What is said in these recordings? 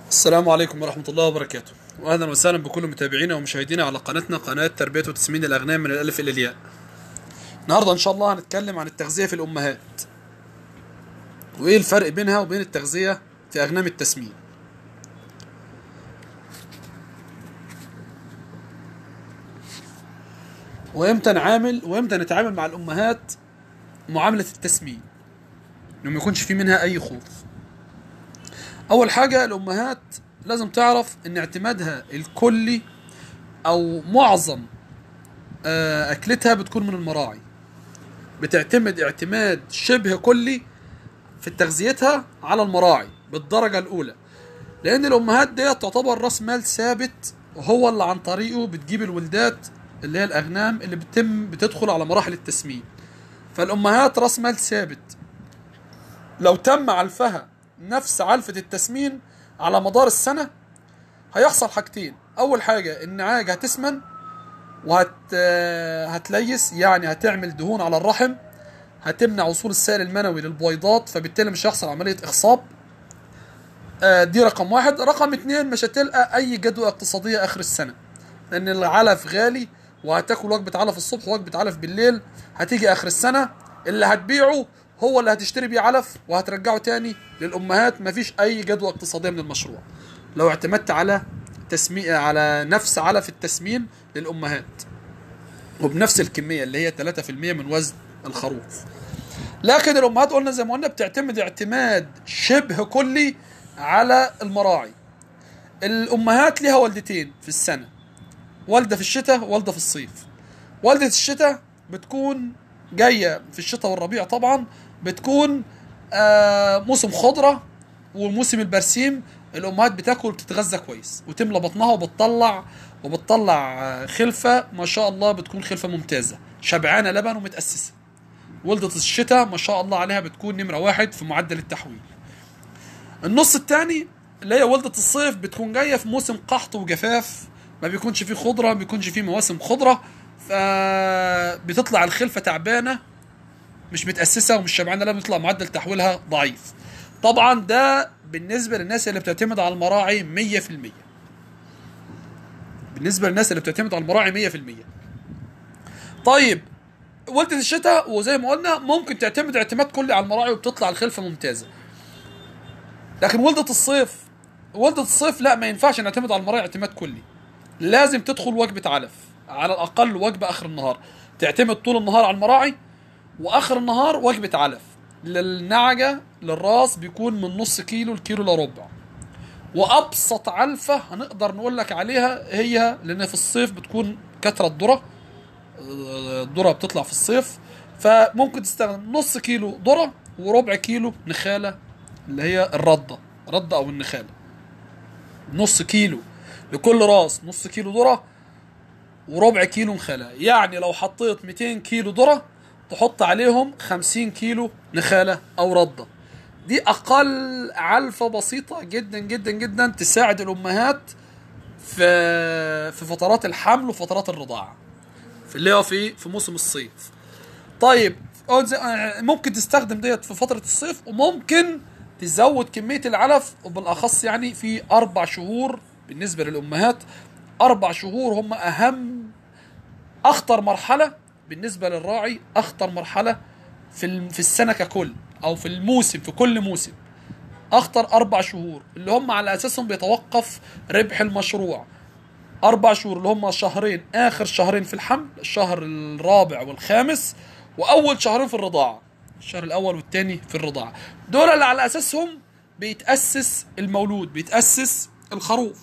السلام عليكم ورحمة الله وبركاته وأهلا وسهلا بكل متابعينا ومشاهدينا على قناتنا قناة تربية وتسمين الأغنام من الألف إلى الياء النهاردة إن شاء الله هنتكلم عن التغذية في الأمهات وإيه الفرق بينها وبين التغذية في أغنام التسمين وإمتى نعامل وإمتى نتعامل مع الأمهات معاملة التسمين إنه ما يكونش في منها أي خوف اول حاجه الامهات لازم تعرف ان اعتمادها الكلي او معظم آه، اكلتها بتكون من المراعي بتعتمد اعتماد شبه كلي في تغذيتها على المراعي بالدرجه الاولى لان الامهات ديت تعتبر راس مال ثابت وهو اللي عن طريقه بتجيب الولدات اللي هي الاغنام اللي بتتم بتدخل على مراحل التسمين فالامهات راس مال ثابت لو تم علفها نفس علفة التسمين على مدار السنة هيحصل حاجتين أول حاجة النعاج هتسمن وهت هتليس يعني هتعمل دهون على الرحم هتمنع وصول السائل المنوي للبويضات فبالتالي مش هيحصل عملية إخصاب آه، دي رقم واحد رقم اتنين مش هتلقى أي جدوى اقتصادية آخر السنة لأن العلف غالي وهتاكل وجبة علف الصبح ووجبة علف بالليل هتيجي آخر السنة اللي هتبيعه هو اللي هتشتري بيه علف وهترجعه تاني للامهات مفيش اي جدوى اقتصاديه من المشروع لو اعتمدت على تسمي على نفس علف التسمين للامهات وبنفس الكميه اللي هي 3% من وزن الخروف لكن الامهات قلنا زي ما قلنا بتعتمد اعتماد شبه كلي على المراعي الامهات ليها والدتين في السنه والده في الشتاء والده في الصيف والده الشتاء بتكون جايه في الشتاء والربيع طبعا بتكون آه موسم خضره وموسم البرسيم الامهات بتاكل وبتتغذى كويس وتملى بطنها وبتطلع وبتطلع آه، خلفه ما شاء الله بتكون خلفه ممتازه شبعانه لبن ومتاسسه ولدة الشتاء ما شاء الله عليها بتكون نمره واحد في معدل التحويل النص الثاني اللي هي ولدة الصيف بتكون جايه في موسم قحط وجفاف ما بيكونش فيه خضره ما بيكونش فيه مواسم خضره فبتطلع الخلفه تعبانه مش متاسسه ومش شبعانه لا بيطلع معدل تحويلها ضعيف طبعا ده بالنسبه للناس اللي بتعتمد على المراعي 100% بالنسبه للناس اللي بتعتمد على المراعي 100% طيب ولدة الشتاء وزي ما قلنا ممكن تعتمد اعتماد كلي على المراعي وبتطلع الخلفه ممتازه لكن ولدة الصيف ولدة الصيف لا ما ينفعش نعتمد على المراعي اعتماد كلي لازم تدخل وجبه علف على الاقل وجبه اخر النهار تعتمد طول النهار على المراعي واخر النهار وجبه علف للنعجه للراس بيكون من نص كيلو لكيلو الا ربع وابسط علفه هنقدر نقول لك عليها هي لان في الصيف بتكون كثره الذره الذره بتطلع في الصيف فممكن تستخدم نص كيلو ذره وربع كيلو نخاله اللي هي الرده رده او النخاله نص كيلو لكل راس نص كيلو ذره وربع كيلو نخاله يعني لو حطيت 200 كيلو ذره تحط عليهم 50 كيلو نخاله او رده دي اقل علفه بسيطه جدا جدا جدا تساعد الامهات في في فترات الحمل وفترات الرضاعه في اللي هو في في موسم الصيف طيب ممكن تستخدم ديت في فتره الصيف وممكن تزود كميه العلف وبالاخص يعني في اربع شهور بالنسبه للامهات اربع شهور هم اهم اخطر مرحله بالنسبه للراعي اخطر مرحله في الم- في السنه ككل او في الموسم في كل موسم اخطر اربع شهور اللي هم على اساسهم بيتوقف ربح المشروع اربع شهور اللي هم شهرين اخر شهرين في الحمل الشهر الرابع والخامس واول شهرين في الرضاعه الشهر الاول والثاني في الرضاعه دول اللي على اساسهم بيتاسس المولود بيتاسس الخروف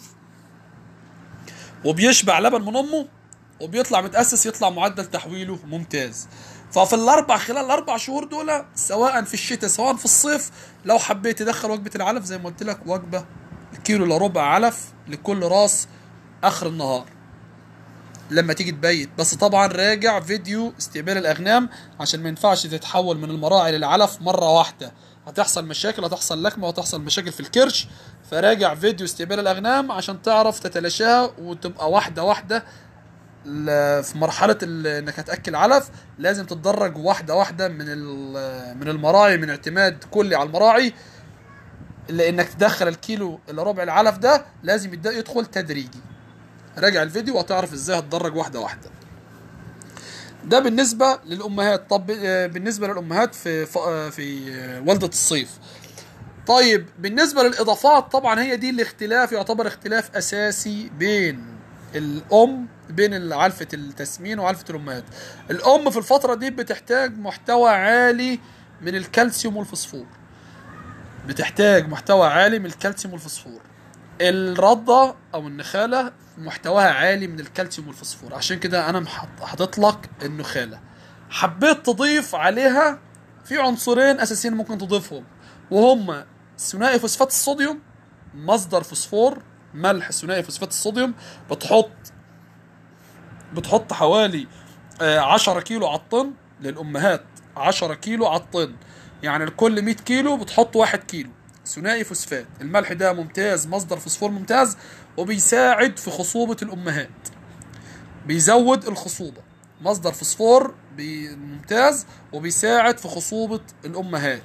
وبيشبع لبن من امه وبيطلع متاسس يطلع معدل تحويله ممتاز ففي الاربع خلال الاربع شهور دول سواء في الشتاء سواء في الصيف لو حبيت تدخل وجبه العلف زي ما قلت لك وجبه كيلو الا ربع علف لكل راس اخر النهار لما تيجي تبيت بس طبعا راجع فيديو استقبال الاغنام عشان ما ينفعش تتحول من المراعي للعلف مره واحده هتحصل مشاكل هتحصل لكمه وهتحصل مشاكل في الكرش فراجع فيديو استقبال الاغنام عشان تعرف تتلاشاها وتبقى واحده واحده ل- في مرحله ال- انك هتاكل علف لازم تتدرج واحده واحده من ال- من المراعي من اعتماد كلي على المراعي لانك تدخل الكيلو الا ربع العلف ده لازم يبدا يدخل تدريجي راجع الفيديو وهتعرف ازاي هتدرج واحده واحده ده بالنسبه للامهات طب آه، بالنسبه للامهات في ف- آه، في آه، ولده الصيف طيب بالنسبه للاضافات طبعا هي دي الاختلاف يعتبر اختلاف اساسي بين الام بين علفه التسمين وعلفه الامهات الام في الفتره دي بتحتاج محتوى عالي من الكالسيوم والفوسفور بتحتاج محتوى عالي من الكالسيوم والفوسفور الرضة او النخالة محتواها عالي من الكالسيوم والفوسفور عشان كده انا محط- حاطط لك النخالة حبيت تضيف عليها في عنصرين اساسيين ممكن تضيفهم وهما ثنائي فوسفات الصوديوم مصدر فوسفور ملح ثنائي فوسفات الصوديوم بتحط بتحط حوالي آه، 10 كيلو على الطن للامهات 10 كيلو على الطن يعني لكل 100 كيلو بتحط 1 كيلو ثنائي فوسفات الملح ده ممتاز مصدر فوسفور ممتاز وبيساعد في خصوبة الأمهات بيزود الخصوبة مصدر فوسفور بي- ممتاز وبيساعد في خصوبة الأمهات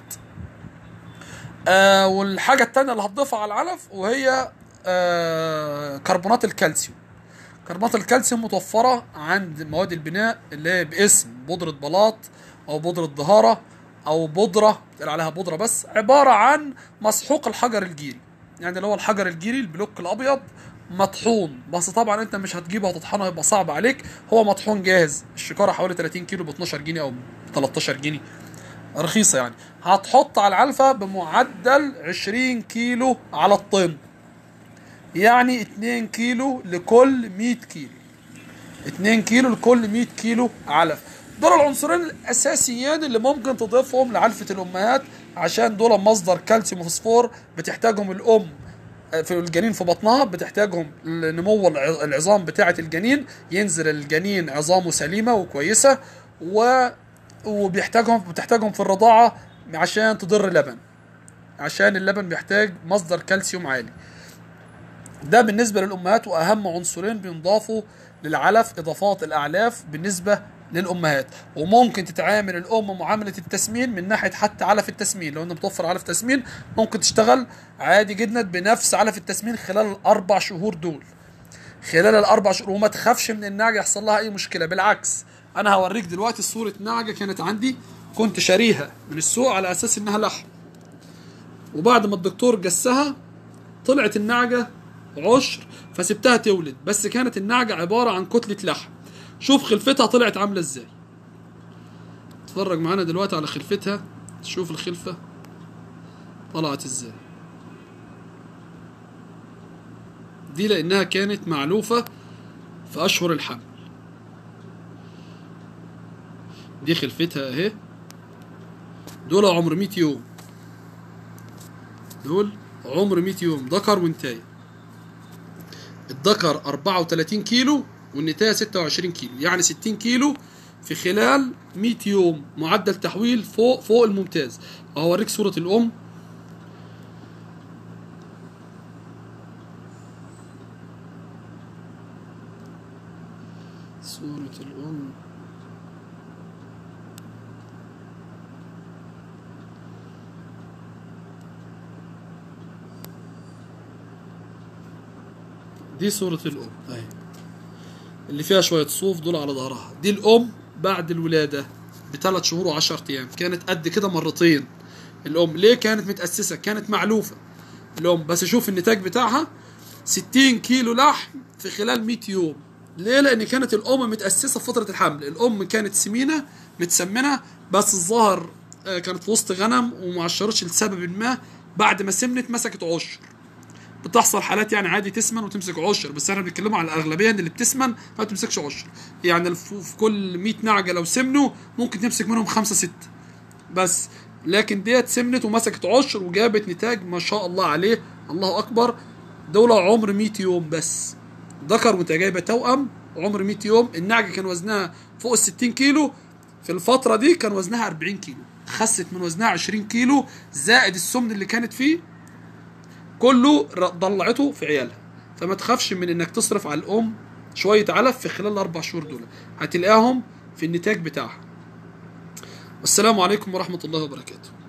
آه والحاجة التانية اللي هتضيفها على العلف وهي آه كربونات الكالسيوم كربونات الكالسيوم متوفرة عند مواد البناء اللي هي باسم بودرة بلاط أو بودرة ظهارة أو بودرة بتقال عليها بودرة بس عبارة عن مسحوق الحجر الجيري يعني اللي هو الحجر الجيري البلوك الأبيض مطحون بس طبعا انت مش هتجيبه وتطحنه هيبقى صعب عليك هو مطحون جاهز الشكاره حوالي 30 كيلو ب 12 جنيه او 13 جنيه رخيصه يعني هتحط على العلفه بمعدل 20 كيلو على الطن يعني 2 كيلو لكل 100 كيلو 2 كيلو لكل 100 كيلو علف دول العنصرين الاساسيين اللي ممكن تضيفهم لعلفه الامهات عشان دول مصدر كالسيوم وفوسفور بتحتاجهم الام في الجنين في بطنها بتحتاجهم لنمو الع- العظام بتاعه الجنين ينزل الجنين عظامه سليمه وكويسه و وبيحتاجهم بتحتاجهم في الرضاعه عشان تضر اللبن عشان اللبن بيحتاج مصدر كالسيوم عالي ده بالنسبة للأمهات وأهم عنصرين بينضافوا للعلف إضافات الأعلاف بالنسبة للأمهات وممكن تتعامل الأم معاملة التسمين من ناحية حتى علف التسمين لو أنت بتوفر علف تسمين ممكن تشتغل عادي جدا بنفس علف التسمين خلال الأربع شهور دول خلال الأربع شهور وما تخافش من النعجة يحصل لها أي مشكلة بالعكس أنا هوريك دلوقتي صورة نعجة كانت عندي كنت شاريها من السوق على أساس إنها لحم وبعد ما الدكتور جسها طلعت النعجة عشر فسبتها تولد بس كانت النعجة عبارة عن كتلة لحم شوف خلفتها طلعت عاملة ازاي اتفرج معانا دلوقتي على خلفتها شوف الخلفة طلعت ازاي دي لانها كانت معلوفة في اشهر الحمل دي خلفتها اهي دول عمر 100 يوم دول عمر 100 يوم ذكر وانتايه الذكر 34 كيلو والنتاية 26 كيلو يعني 60 كيلو في خلال 100 يوم معدل تحويل فوق فوق الممتاز اوريك صورة الام صورة الام دي صورة الأم أهي اللي فيها شوية صوف دول على ظهرها دي الأم بعد الولادة بثلاث شهور وعشرة أيام كانت قد كده مرتين الأم ليه كانت متأسسة كانت معلوفة الأم بس شوف النتاج بتاعها 60 كيلو لحم في خلال 100 يوم ليه لأن كانت الأم متأسسة في فترة الحمل الأم كانت سمينة متسمنة بس الظهر آه، كانت في وسط غنم وما عشرتش لسبب ما بعد ما سمنت مسكت عشر بتحصل حالات يعني عادي تسمن وتمسك عشر بس احنا بنتكلم على الاغلبيه ان اللي بتسمن ما بتمسكش عشر يعني الف- في كل 100 نعجه لو سمنوا ممكن تمسك منهم خمسه سته بس لكن ديت سمنت ومسكت عشر وجابت نتاج ما شاء الله عليه الله اكبر دول عمر 100 يوم بس ذكر وانت جايبه توأم عمر 100 يوم النعجه كان وزنها فوق ال 60 كيلو في الفتره دي كان وزنها 40 كيلو خست من وزنها 20 كيلو زائد السمن اللي كانت فيه كله ر- ضلعته في عيالها فما تخافش من انك تصرف على الام شويه علف في خلال الاربع شهور دول هتلاقيهم في النتاج بتاعها والسلام عليكم ورحمه الله وبركاته